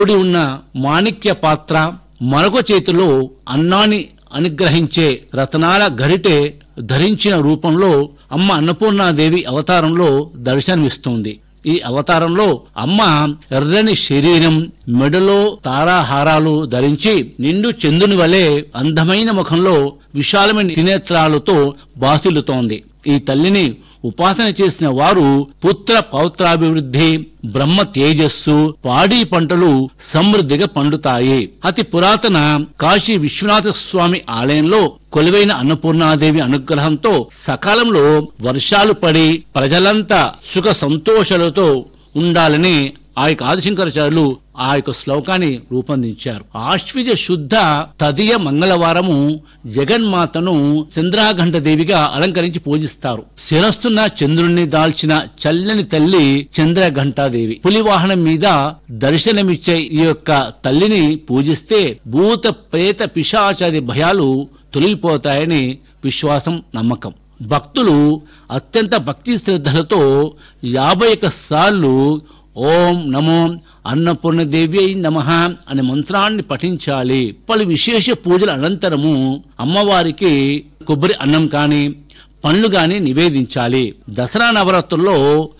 కూడి ఉన్న మాణిక్య పాత్ర మరొక చేతిలో అన్నాన్ని అనుగ్రహించే రతనాల గరిటె ధరించిన రూపంలో అమ్మ అన్నపూర్ణాదేవి అవతారంలో దర్శనమిస్తుంది ఈ అవతారంలో అమ్మ ఎర్రని శరీరం మెడలో తారాహారాలు ధరించి నిండు చందుని వలె అందమైన ముఖంలో విశాలమైన త్రినేత్రాలతో బాసిల్లుతోంది ఈ తల్లిని ఉపాసన చేసిన వారు పుత్ర పౌత్రాభివృద్ధి బ్రహ్మ తేజస్సు పాడి పంటలు సమృద్ధిగా పండుతాయి అతి పురాతన కాశీ విశ్వనాథ స్వామి ఆలయంలో కొలువైన అన్నపూర్ణాదేవి అనుగ్రహంతో సకాలంలో వర్షాలు పడి ప్రజలంతా సుఖ సంతోషాలతో ఉండాలని ఆ యొక్క ఆదిశంకరాచార్యులు ఆ యొక్క శ్లోకాన్ని రూపొందించారు ఆశ్విజ శుద్ధ తదియ మంగళవారము జగన్మాతను చంద్రాఘంట దేవిగా అలంకరించి పూజిస్తారు శిరస్సున చంద్రుణ్ణి దాల్చిన చల్లని తల్లి చంద్రఘంటాదేవి పులి వాహనం మీద దర్శనమిచ్చే ఈ యొక్క తల్లిని పూజిస్తే భూత ప్రేత పిశాచాది భయాలు తొలగిపోతాయని విశ్వాసం నమ్మకం భక్తులు అత్యంత భక్తి శ్రద్ధలతో యాభై ఒక్క సార్లు ఓం నమో అన్నపూర్ణదేవి నమ అనే మంత్రాన్ని పఠించాలి పలు విశేష పూజల అనంతరము అమ్మవారికి కొబ్బరి అన్నం కాని పండ్లు గాని నివేదించాలి దసరా నవరాత్రుల్లో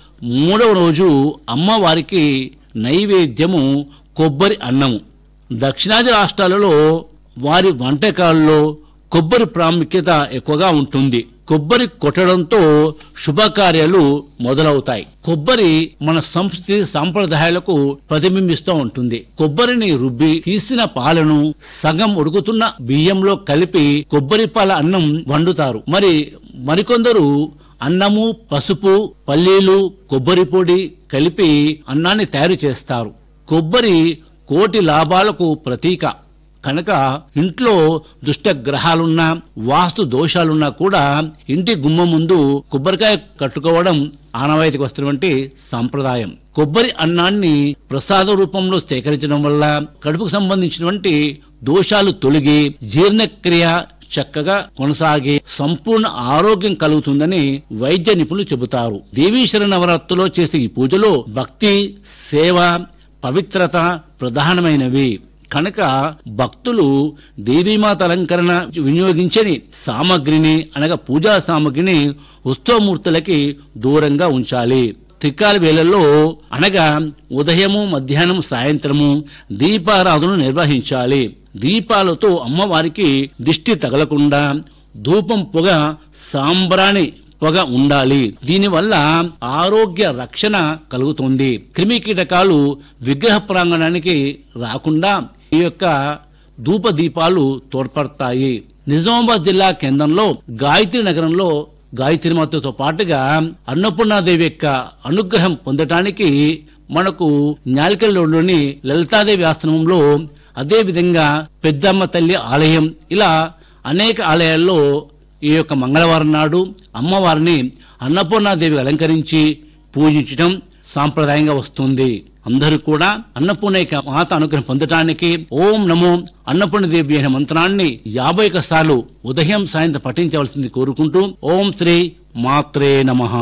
మూడవ రోజు అమ్మవారికి నైవేద్యము కొబ్బరి అన్నము దక్షిణాది రాష్ట్రాలలో వారి వంటకాల్లో కొబ్బరి ప్రాముఖ్యత ఎక్కువగా ఉంటుంది కొబ్బరి కొట్టడంతో శుభకార్యాలు మొదలవుతాయి కొబ్బరి మన సంస్కృతి సాంప్రదాయాలకు ప్రతిబింబిస్తూ ఉంటుంది కొబ్బరిని రుబ్బి తీసిన పాలను సగం ఉడుకుతున్న బియ్యంలో కలిపి కొబ్బరి పాల అన్నం వండుతారు మరి మరికొందరు అన్నము పసుపు పల్లీలు కొబ్బరి పొడి కలిపి అన్నాన్ని తయారు చేస్తారు కొబ్బరి కోటి లాభాలకు ప్రతీక కనుక ఇంట్లో దుష్ట గ్రహాలున్నా వాస్తు దోషాలున్నా కూడా ఇంటి గుమ్మం ముందు కొబ్బరికాయ కట్టుకోవడం ఆనవాయితీకి వస్తున్నటువంటి సాంప్రదాయం కొబ్బరి అన్నాన్ని ప్రసాద రూపంలో సేకరించడం వల్ల కడుపుకు సంబంధించినటువంటి దోషాలు తొలగి జీర్ణక్రియ చక్కగా కొనసాగి సంపూర్ణ ఆరోగ్యం కలుగుతుందని వైద్య నిపుణులు చెబుతారు దేవీశ్వర నవరాత్రిలో చేసే ఈ పూజలో భక్తి సేవ పవిత్రత ప్రధానమైనవి కనుక భక్తులు దేవీమాత అలంకరణ వినియోగించని సామగ్రిని అనగా పూజా సామగ్రిని ఉత్సవమూర్తులకి దూరంగా ఉంచాలి త్రికాల వేళల్లో అనగా ఉదయము మధ్యాహ్నం సాయంత్రము దీపారాధన నిర్వహించాలి దీపాలతో అమ్మవారికి దిష్టి తగలకుండా ధూపం పొగ సాంబ్రాణి పొగ ఉండాలి దీనివల్ల ఆరోగ్య రక్షణ కలుగుతుంది క్రిమి కీటకాలు విగ్రహ ప్రాంగణానికి రాకుండా ఈ యొక్క ధూప దీపాలు తోడ్పడతాయి నిజామాబాద్ జిల్లా కేంద్రంలో గాయత్రి నగరంలో గాయత్రి మాతతో పాటుగా అన్నపూర్ణాదేవి యొక్క అనుగ్రహం పొందటానికి మనకు నాలికల్లోని లలితాదేవి ఆశ్రమంలో అదే విధంగా పెద్దమ్మ తల్లి ఆలయం ఇలా అనేక ఆలయాల్లో ఈ యొక్క మంగళవారం నాడు అమ్మవారిని అన్నపూర్ణాదేవి అలంకరించి పూజించడం సాంప్రదాయంగా వస్తుంది అందరూ కూడా అన్నపూర్ణ యొక్క మాత అనుగ్రహం పొందటానికి ఓం నమో అన్నపూర్ణదేవి అనే మంత్రాన్ని యాభై ఒక్క సార్లు ఉదయం సాయంత్రం పఠించవలసింది కోరుకుంటూ ఓం శ్రీ మాత్రే నమః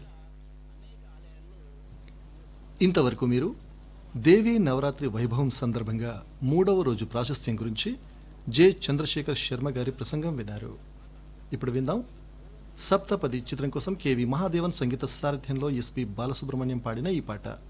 ఇంతవరకు మీరు దేవీ నవరాత్రి వైభవం సందర్భంగా మూడవ రోజు ప్రాశస్త్యం గురించి జె చంద్రశేఖర్ శర్మ గారి ప్రసంగం విన్నారు ఇప్పుడు విందాం సప్తపది చిత్రం కోసం కేవి మహాదేవన్ సంగీత సారథ్యంలో ఎస్పి బాలసుబ్రహ్మణ్యం పాడిన ఈ పాట